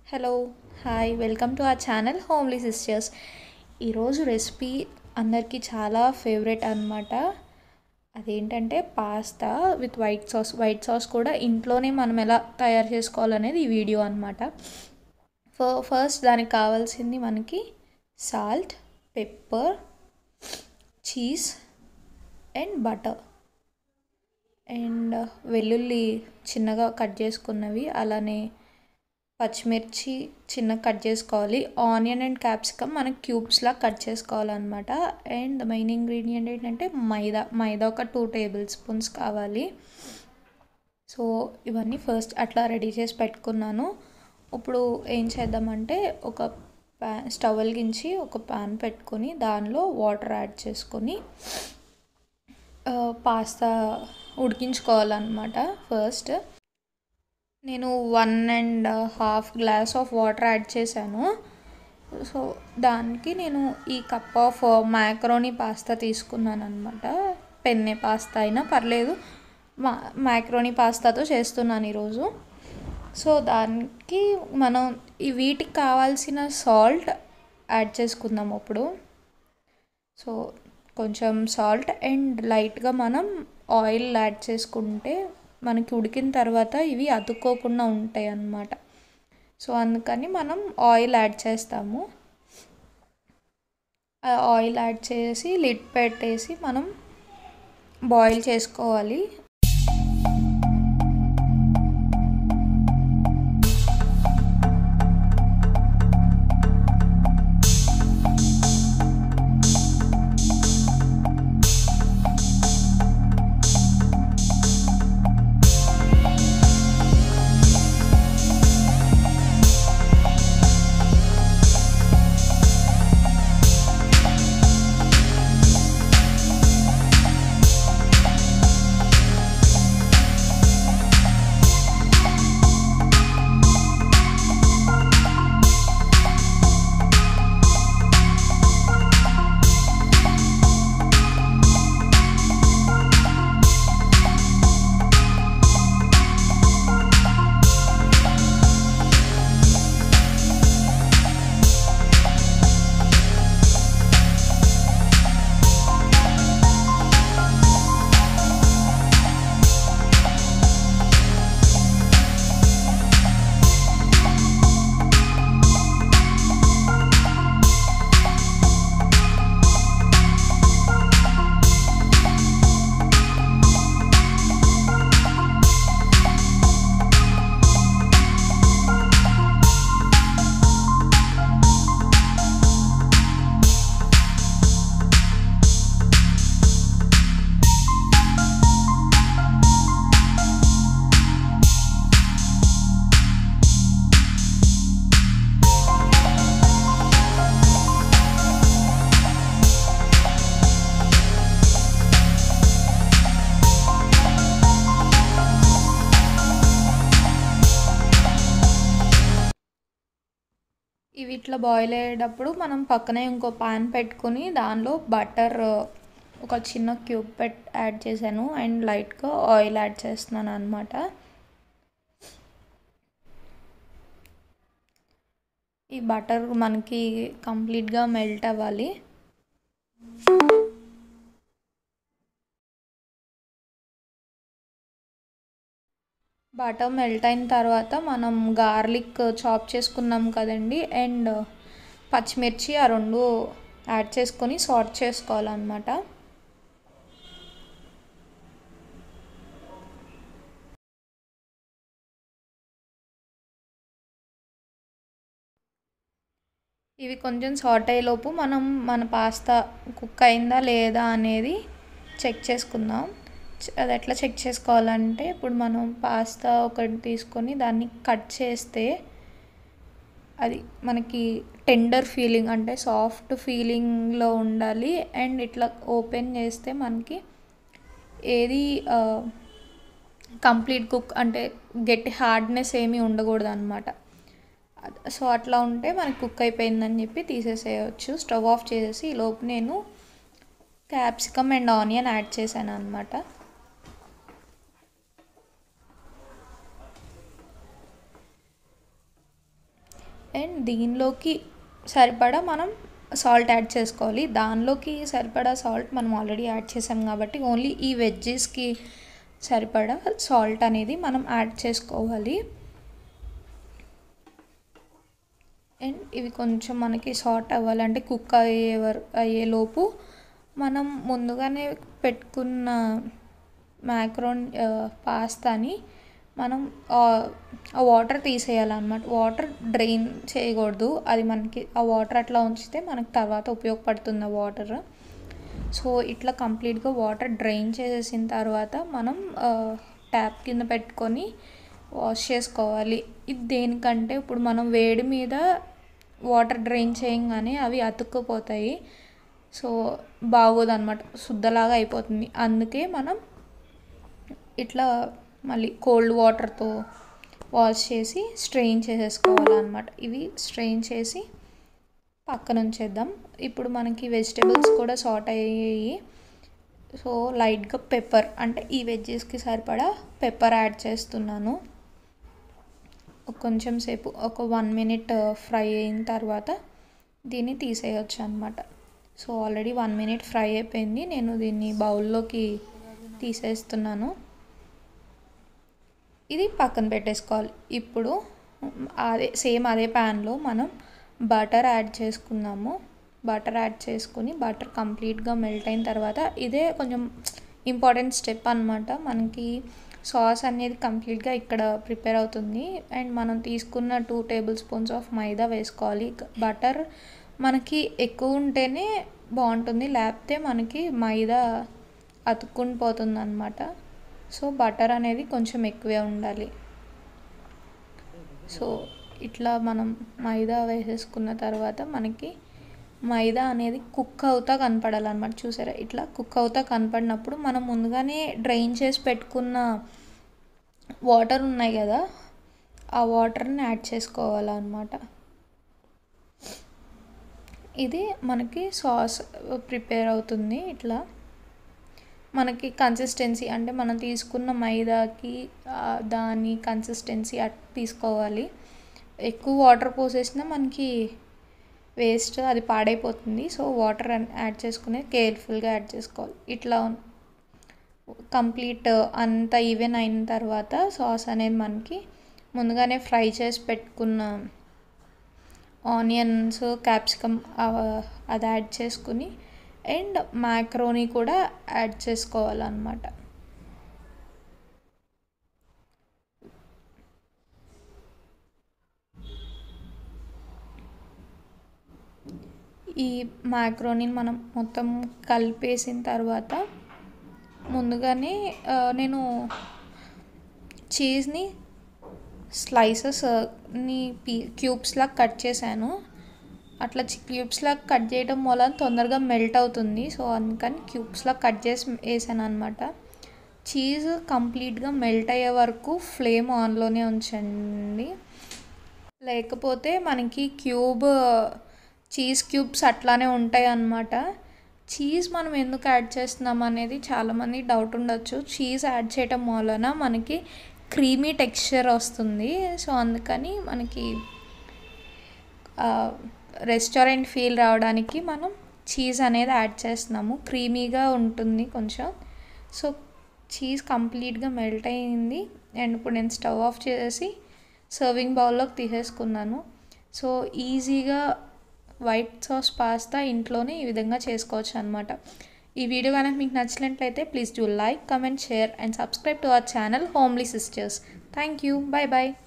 hello hi welcome to our channel homely sisters ఈరోజు recipe అందరికీ చాలా ఫేవరెట్ అనమాట అదేంటంటే pasta with white sauce white sauce కూడా ఇంట్లోనే మనం ఎలా తయారు చేసుకోవాలనేది ఈ వీడియో అనమాట ఫస్ట్ దానికి కావాల్సింది మనకి salt pepper cheese and butter and వెల్లుల్లి చిన్నగా కట్ చేసుకున్నవి అలానే పచ్చిమిర్చి చిన్నగా కట్ చేసుకోవాలి ఆనియన్ అండ్ క్యాప్సికమ్ మనకి క్యూబ్స్లా కట్ చేసుకోవాలన్నమాట అండ్ మెయిన్ ఇంగ్రీడియంట్ ఏంటంటే మైదా మైదా ఒక టూ టేబుల్ స్పూన్స్ కావాలి సో ఇవన్నీ ఫస్ట్ అట్లా రెడీ చేసి పెట్టుకున్నాను ఇప్పుడు ఏం చేద్దామంటే ఒక ప్యా స్టవ్ వెలిగించి ఒక ప్యాన్ పెట్టుకొని దానిలో వాటర్ యాడ్ చేసుకొని పాస్తా ఉడికించుకోవాలన్నమాట ఫస్ట్ నేను one and half glass of water add చేశాను సో దానికి నేను ఈ కప్ ఆఫ్ మ్యాక్రోనీ పాస్తా తీసుకున్నాను అనమాట పెన్నె పాస్తా అయినా పర్లేదు మా మ్యాక్రోనీ పాస్తాతో చేస్తున్నాను ఈరోజు సో దానికి మనం ఈ వీటికి కావాల్సిన సాల్ట్ యాడ్ చేసుకుందాం అప్పుడు సో కొంచెం సాల్ట్ అండ్ లైట్గా మనం ఆయిల్ యాడ్ చేసుకుంటే మనకి ఉడికిన తర్వాత ఇవి అతుక్కోకుండా ఉంటాయి అన్నమాట సో అందుకని మనం ఆయిల్ యాడ్ చేస్తాము ఆయిల్ యాడ్ చేసి లిడ్ పెట్టేసి మనం బాయిల్ చేసుకోవాలి ఇవి ఇట్లా బాయిల్ అయ్యేటప్పుడు మనం పక్కనే ఇంకో పాన్ పెట్టుకొని దానిలో బటర్ ఒక చిన్న క్యూబ్ పెట్ యాడ్ చేశాను అండ్ లైట్గా ఆయిల్ యాడ్ చేస్తున్నాను అనమాట ఈ బటర్ మనకి కంప్లీట్గా మెల్ట్ అవ్వాలి బటర్ మెల్ట్ అయిన తర్వాత మనం గార్లిక్ చాప్ చేసుకున్నాం కదండి అండ్ పచ్చిమిర్చి ఆ రెండు యాడ్ చేసుకొని సార్ట్ చేసుకోవాలన్నమాట ఇవి కొంచెం సార్ట్ అయ్యేలోపు మనం మన పాస్తా కుక్ అయిందా లేదా అనేది చెక్ చేసుకుందాం అది ఎట్లా చెక్ చేసుకోవాలంటే ఇప్పుడు మనం పాస్తా ఒకటి తీసుకొని దాన్ని కట్ చేస్తే అది మనకి టెండర్ ఫీలింగ్ అంటే సాఫ్ట్ ఫీలింగ్లో ఉండాలి అండ్ ఇట్లా ఓపెన్ చేస్తే మనకి ఏది కంప్లీట్ కుక్ అంటే గట్టి హార్డ్నెస్ ఏమీ ఉండకూడదు అనమాట సో అట్లా ఉంటే మనకి కుక్ అయిపోయిందని చెప్పి తీసేసేయచ్చు స్టవ్ ఆఫ్ చేసేసి లోపు నేను క్యాప్సికమ్ అండ్ ఆనియన్ యాడ్ చేశాను అనమాట అండ్ దీనిలోకి సరిపడా మనం సాల్ట్ యాడ్ చేసుకోవాలి దానిలోకి సరిపడా సాల్ట్ మనం ఆల్రెడీ యాడ్ చేసాం కాబట్టి ఓన్లీ ఈ వెజ్జెస్కి సరిపడా సాల్ట్ అనేది మనం యాడ్ చేసుకోవాలి అండ్ ఇవి కొంచెం మనకి సాట్ అవ్వాలంటే కుక్ అయ్యే వర అయ్యేలోపు మనం ముందుగానే పెట్టుకున్న మ్యాక్రోన్ పాస్తాని మనం ఆ వాటర్ తీసేయాలన్నమాట వాటర్ డ్రైన్ చేయకూడదు అది మనకి ఆ వాటర్ అట్లా ఉంచితే మనకి తర్వాత ఉపయోగపడుతుంది ఆ వాటర్ సో ఇట్లా కంప్లీట్గా వాటర్ డ్రైన్ చేసేసిన తర్వాత మనం ట్యాప్ కింద పెట్టుకొని వాష్ చేసుకోవాలి ఇది దేనికంటే ఇప్పుడు మనం వేడి మీద వాటర్ డ్రైన్ చేయంగానే అవి అతుక్కుపోతాయి సో బాగోదన్నమాట శుద్ధలాగా అయిపోతుంది అందుకే మనం ఇట్లా మళ్ళీ కోల్డ్ వాటర్తో వాష్ చేసి స్ట్రెయిన్ చేసేసుకోవాలన్నమాట ఇవి స్ట్రెయిన్ చేసి పక్కన ఉంచేద్దాం ఇప్పుడు మనకి వెజిటేబుల్స్ కూడా సార్ట్ అయ్యాయి సో లైట్గా పెప్పర్ అంటే ఈ వెజ్జెస్కి సరిపడా పెప్పర్ యాడ్ చేస్తున్నాను కొంచెం సేపు ఒక వన్ మినిట్ ఫ్రై అయిన తర్వాత దీన్ని తీసేయచ్చు అనమాట so already one minute fry అయిపోయింది నేను దీన్ని బౌల్లోకి తీసేస్తున్నాను ఇది పక్కన పెట్టేసుకోవాలి ఇప్పుడు అదే సేమ్ అదే ప్యాన్లో మనం బటర్ యాడ్ చేసుకుందాము బటర్ యాడ్ చేసుకుని బటర్ కంప్లీట్గా మెల్ట్ అయిన తర్వాత ఇదే కొంచెం ఇంపార్టెంట్ స్టెప్ అనమాట మనకి సాస్ అనేది కంప్లీట్గా ఇక్కడ ప్రిపేర్ అవుతుంది అండ్ మనం తీసుకున్న two tablespoons of maida వేసుకోవాలి బటర్ మనకి ఎక్కువ ఉంటేనే బాగుంటుంది లేకపోతే మనకి మైదా అతుక్కుని పోతుంది అనమాట సో బటర్ అనేది కొంచెం ఎక్కువే ఉండాలి సో ఇట్లా మనం మైదా వేసేసుకున్న తర్వాత మనకి మైదా అనేది కుక్ అవుతా కనపడాలన్నమాట చూసారా ఇట్లా కుక్ అవుతా కనపడినప్పుడు మనం ముందుగానే డ్రైన్ చేసి పెట్టుకున్న వాటర్ ఉన్నాయి కదా ఆ వాటర్ని యాడ్ చేసుకోవాలన్నమాట ఇది మనకి సాస్ ప్రిపేర్ అవుతుంది ఇట్లా మనకి కన్సిస్టెన్సీ అంటే మనం తీసుకున్న మైదాకి దాని కన్సిస్టెన్సీ తీసుకోవాలి ఎక్కువ వాటర్ పోసేసినా మనకి వేస్ట్ అది పాడైపోతుంది సో వాటర్ యాడ్ చేసుకుని కేర్ఫుల్గా యాడ్ చేసుకోవాలి ఇట్లా కంప్లీట్ అంత ఈవెన్ అయిన తర్వాత సాస్ అనేది మనకి ముందుగానే ఫ్రై చేసి పెట్టుకున్న ఆనియన్స్ క్యాప్సికమ్ అది యాడ్ చేసుకుని అండ్ మ్యాక్రోనీ కూడా యాడ్ చేసుకోవాలన్నమాట ఈ మ్యాక్రోని మనం మొత్తం కలిపేసిన తర్వాత ముందుగానే నేను చీజ్ని స్లైసెస్ని పీ క్యూబ్స్లా కట్ చేశాను అట్లా క్యూబ్స్లా కట్ చేయడం వల్ల తొందరగా మెల్ట్ అవుతుంది సో అందుకని క్యూబ్స్లా కట్ చేసి వేసాను అనమాట చీజ్ కంప్లీట్గా మెల్ట్ అయ్యే వరకు ఫ్లేమ్ ఆన్లోనే ఉంచండి లేకపోతే మనకి క్యూబ్ చీజ్ క్యూబ్స్ అట్లానే ఉంటాయి అన్నమాట చీజ్ మనం ఎందుకు యాడ్ చేస్తున్నాం అనేది చాలామంది డౌట్ ఉండొచ్చు చీజ్ యాడ్ చేయటం వలన మనకి క్రీమీ టెక్స్చర్ వస్తుంది సో అందుకని మనకి రెస్టారెంట్ ఫీల్ రావడానికి మనం చీజ్ అనేది యాడ్ చేస్తున్నాము క్రీమీగా ఉంటుంది కొంచెం సో చీజ్ కంప్లీట్గా మెల్ట్ అయింది అండ్ ఇప్పుడు నేను స్టవ్ ఆఫ్ చేసి సర్వింగ్ బౌల్లోకి తీసేసుకున్నాను సో ఈజీగా వైట్ సాస్ పాస్తా ఇంట్లోనే ఈ విధంగా చేసుకోవచ్చు అనమాట ఈ వీడియో కనుక మీకు నచ్చినట్లయితే please do like comment share and subscribe to our channel homely sisters thank you bye bye